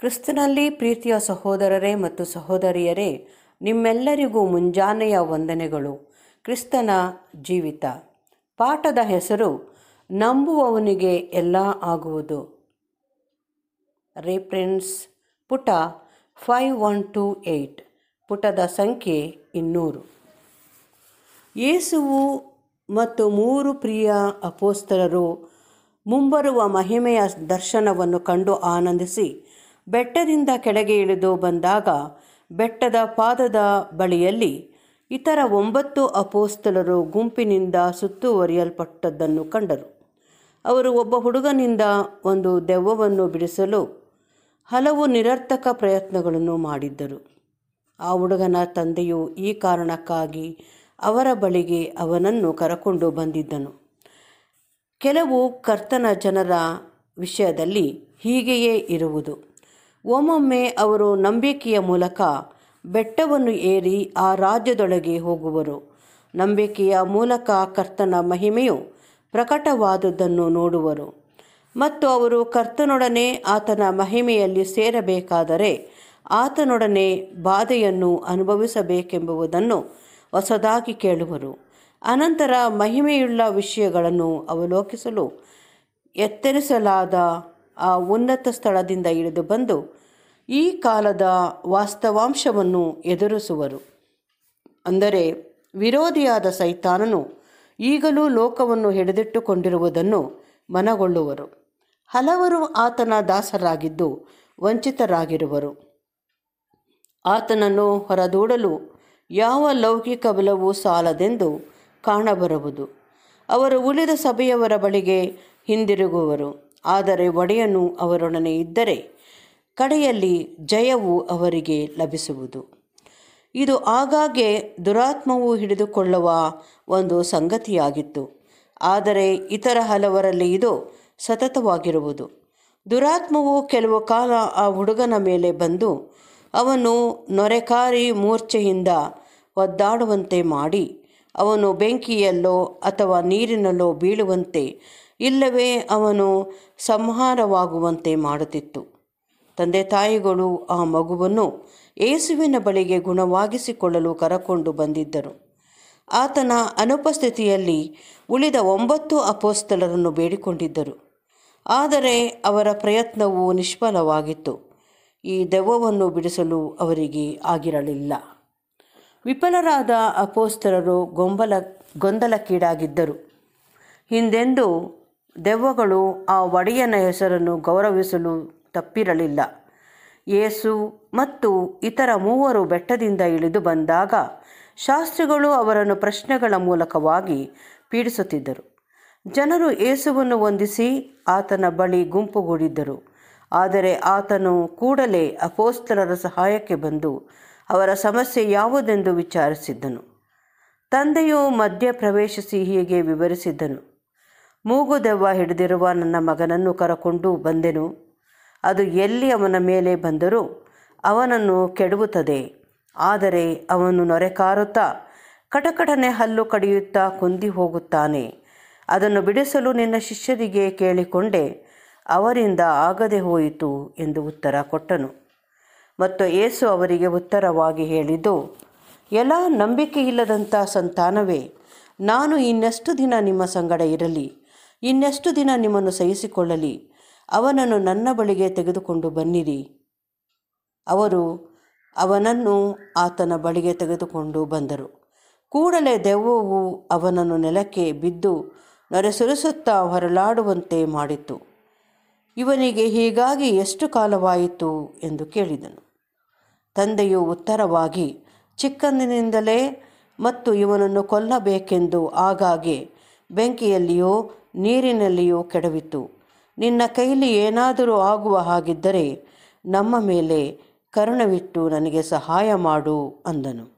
ಕ್ರಿಸ್ತನಲ್ಲಿ ಪ್ರೀತಿಯ ಸಹೋದರರೇ ಮತ್ತು ಸಹೋದರಿಯರೇ ನಿಮ್ಮೆಲ್ಲರಿಗೂ ಮುಂಜಾನೆಯ ವಂದನೆಗಳು ಕ್ರಿಸ್ತನ ಜೀವಿತ ಪಾಠದ ಹೆಸರು ನಂಬುವವನಿಗೆ ಎಲ್ಲ ಆಗುವುದು ರೆಫರೆನ್ಸ್ ಪುಟ ಫೈವ್ ಒನ್ ಟೂ ಏಯ್ಟ್ ಪುಟದ ಸಂಖ್ಯೆ ಇನ್ನೂರು ಯೇಸುವು ಮತ್ತು ಮೂರು ಪ್ರಿಯ ಅಪೋಸ್ತಲರು ಮುಂಬರುವ ಮಹಿಮೆಯ ದರ್ಶನವನ್ನು ಕಂಡು ಆನಂದಿಸಿ ಬೆಟ್ಟದಿಂದ ಕೆಳಗೆ ಇಳಿದು ಬಂದಾಗ ಬೆಟ್ಟದ ಪಾದದ ಬಳಿಯಲ್ಲಿ ಇತರ ಒಂಬತ್ತು ಅಪೋಸ್ತಲರು ಗುಂಪಿನಿಂದ ಸುತ್ತುವರಿಯಲ್ಪಟ್ಟದ್ದನ್ನು ಕಂಡರು ಅವರು ಒಬ್ಬ ಹುಡುಗನಿಂದ ಒಂದು ದೆವ್ವವನ್ನು ಬಿಡಿಸಲು ಹಲವು ನಿರರ್ಥಕ ಪ್ರಯತ್ನಗಳನ್ನು ಮಾಡಿದ್ದರು ಆ ಹುಡುಗನ ತಂದೆಯು ಈ ಕಾರಣಕ್ಕಾಗಿ ಅವರ ಬಳಿಗೆ ಅವನನ್ನು ಕರಕೊಂಡು ಬಂದಿದ್ದನು ಕೆಲವು ಕರ್ತನ ಜನರ ವಿಷಯದಲ್ಲಿ ಹೀಗೆಯೇ ಇರುವುದು ಒಮ್ಮೊಮ್ಮೆ ಅವರು ನಂಬಿಕೆಯ ಮೂಲಕ ಬೆಟ್ಟವನ್ನು ಏರಿ ಆ ರಾಜ್ಯದೊಳಗೆ ಹೋಗುವರು ನಂಬಿಕೆಯ ಮೂಲಕ ಕರ್ತನ ಮಹಿಮೆಯು ಪ್ರಕಟವಾದುದನ್ನು ನೋಡುವರು ಮತ್ತು ಅವರು ಕರ್ತನೊಡನೆ ಆತನ ಮಹಿಮೆಯಲ್ಲಿ ಸೇರಬೇಕಾದರೆ ಆತನೊಡನೆ ಬಾಧೆಯನ್ನು ಅನುಭವಿಸಬೇಕೆಂಬುದನ್ನು ಹೊಸದಾಗಿ ಕೇಳುವರು ಅನಂತರ ಮಹಿಮೆಯುಳ್ಳ ವಿಷಯಗಳನ್ನು ಅವಲೋಕಿಸಲು ಎತ್ತರಿಸಲಾದ ಆ ಉನ್ನತ ಸ್ಥಳದಿಂದ ಇಳಿದು ಬಂದು ಈ ಕಾಲದ ವಾಸ್ತವಾಂಶವನ್ನು ಎದುರಿಸುವರು ಅಂದರೆ ವಿರೋಧಿಯಾದ ಸೈತಾನನು ಈಗಲೂ ಲೋಕವನ್ನು ಹಿಡಿದಿಟ್ಟುಕೊಂಡಿರುವುದನ್ನು ಮನಗೊಳ್ಳುವರು ಹಲವರು ಆತನ ದಾಸರಾಗಿದ್ದು ವಂಚಿತರಾಗಿರುವರು ಆತನನ್ನು ಹೊರದೂಡಲು ಯಾವ ಲೌಕಿಕ ಬಲವೂ ಸಾಲದೆಂದು ಕಾಣಬರುವುದು ಅವರು ಉಳಿದ ಸಭೆಯವರ ಬಳಿಗೆ ಹಿಂದಿರುಗುವರು ಆದರೆ ಒಡೆಯನು ಅವರೊಡನೆ ಇದ್ದರೆ ಕಡೆಯಲ್ಲಿ ಜಯವು ಅವರಿಗೆ ಲಭಿಸುವುದು ಇದು ಆಗಾಗ್ಗೆ ದುರಾತ್ಮವು ಹಿಡಿದುಕೊಳ್ಳುವ ಒಂದು ಸಂಗತಿಯಾಗಿತ್ತು ಆದರೆ ಇತರ ಹಲವರಲ್ಲಿ ಇದು ಸತತವಾಗಿರುವುದು ದುರಾತ್ಮವು ಕೆಲವು ಕಾಲ ಆ ಹುಡುಗನ ಮೇಲೆ ಬಂದು ಅವನು ನೊರೆಕಾರಿ ಮೂರ್ಛೆಯಿಂದ ಒದ್ದಾಡುವಂತೆ ಮಾಡಿ ಅವನು ಬೆಂಕಿಯಲ್ಲೋ ಅಥವಾ ನೀರಿನಲ್ಲೋ ಬೀಳುವಂತೆ ಇಲ್ಲವೇ ಅವನು ಸಂಹಾರವಾಗುವಂತೆ ಮಾಡುತ್ತಿತ್ತು ತಂದೆ ತಾಯಿಗಳು ಆ ಮಗುವನ್ನು ಯೇಸುವಿನ ಬಳಿಗೆ ಗುಣವಾಗಿಸಿಕೊಳ್ಳಲು ಕರಕೊಂಡು ಬಂದಿದ್ದರು ಆತನ ಅನುಪಸ್ಥಿತಿಯಲ್ಲಿ ಉಳಿದ ಒಂಬತ್ತು ಅಪೋಸ್ತಲರನ್ನು ಬೇಡಿಕೊಂಡಿದ್ದರು ಆದರೆ ಅವರ ಪ್ರಯತ್ನವು ನಿಷ್ಫಲವಾಗಿತ್ತು ಈ ದೆವ್ವವನ್ನು ಬಿಡಿಸಲು ಅವರಿಗೆ ಆಗಿರಲಿಲ್ಲ ವಿಫಲರಾದ ಅಪೋಸ್ತಲರು ಗೊಂಬಲ ಗೊಂದಲಕ್ಕೀಡಾಗಿದ್ದರು ಹಿಂದೆಂದೂ ದೆವ್ವಗಳು ಆ ಒಡೆಯನ ಹೆಸರನ್ನು ಗೌರವಿಸಲು ತಪ್ಪಿರಲಿಲ್ಲ ಯೇಸು ಮತ್ತು ಇತರ ಮೂವರು ಬೆಟ್ಟದಿಂದ ಇಳಿದು ಬಂದಾಗ ಶಾಸ್ತ್ರಿಗಳು ಅವರನ್ನು ಪ್ರಶ್ನೆಗಳ ಮೂಲಕವಾಗಿ ಪೀಡಿಸುತ್ತಿದ್ದರು ಜನರು ಯೇಸುವನ್ನು ವಂದಿಸಿ ಆತನ ಬಳಿ ಗುಂಪುಗೂಡಿದ್ದರು ಆದರೆ ಆತನು ಕೂಡಲೇ ಅಪೋಸ್ತಲರ ಸಹಾಯಕ್ಕೆ ಬಂದು ಅವರ ಸಮಸ್ಯೆ ಯಾವುದೆಂದು ವಿಚಾರಿಸಿದ್ದನು ತಂದೆಯು ಮಧ್ಯ ಪ್ರವೇಶಿಸಿ ಹೀಗೆ ವಿವರಿಸಿದ್ದನು ಮೂಗು ದೆವ್ವ ಹಿಡಿದಿರುವ ನನ್ನ ಮಗನನ್ನು ಕರಕೊಂಡು ಬಂದೆನು ಅದು ಎಲ್ಲಿ ಅವನ ಮೇಲೆ ಬಂದರೂ ಅವನನ್ನು ಕೆಡವುತ್ತದೆ ಆದರೆ ಅವನು ನೊರೆಕಾರುತ್ತಾ ಕಟಕಟನೆ ಹಲ್ಲು ಕಡಿಯುತ್ತಾ ಕುಂದಿ ಹೋಗುತ್ತಾನೆ ಅದನ್ನು ಬಿಡಿಸಲು ನಿನ್ನ ಶಿಷ್ಯರಿಗೆ ಕೇಳಿಕೊಂಡೆ ಅವರಿಂದ ಆಗದೆ ಹೋಯಿತು ಎಂದು ಉತ್ತರ ಕೊಟ್ಟನು ಮತ್ತು ಏಸು ಅವರಿಗೆ ಉತ್ತರವಾಗಿ ಹೇಳಿದ್ದು ಎಲ್ಲ ನಂಬಿಕೆಯಿಲ್ಲದಂಥ ಸಂತಾನವೇ ನಾನು ಇನ್ನೆಷ್ಟು ದಿನ ನಿಮ್ಮ ಸಂಗಡ ಇರಲಿ ಇನ್ನೆಷ್ಟು ದಿನ ನಿಮ್ಮನ್ನು ಸಹಿಸಿಕೊಳ್ಳಲಿ ಅವನನ್ನು ನನ್ನ ಬಳಿಗೆ ತೆಗೆದುಕೊಂಡು ಬನ್ನಿರಿ ಅವರು ಅವನನ್ನು ಆತನ ಬಳಿಗೆ ತೆಗೆದುಕೊಂಡು ಬಂದರು ಕೂಡಲೇ ದೆವ್ವವು ಅವನನ್ನು ನೆಲಕ್ಕೆ ಬಿದ್ದು ನೊರೆಸುರಿಸುತ್ತಾ ಹೊರಳಾಡುವಂತೆ ಮಾಡಿತು ಇವನಿಗೆ ಹೀಗಾಗಿ ಎಷ್ಟು ಕಾಲವಾಯಿತು ಎಂದು ಕೇಳಿದನು ತಂದೆಯು ಉತ್ತರವಾಗಿ ಚಿಕ್ಕಂದಿನಿಂದಲೇ ಮತ್ತು ಇವನನ್ನು ಕೊಲ್ಲಬೇಕೆಂದು ಆಗಾಗ್ಗೆ ಬೆಂಕಿಯಲ್ಲಿಯೋ ನೀರಿನಲ್ಲಿಯೋ ಕೆಡವಿತು ನಿನ್ನ ಕೈಲಿ ಏನಾದರೂ ಆಗುವ ಹಾಗಿದ್ದರೆ ನಮ್ಮ ಮೇಲೆ ಕರುಣವಿಟ್ಟು ನನಗೆ ಸಹಾಯ ಮಾಡು ಅಂದನು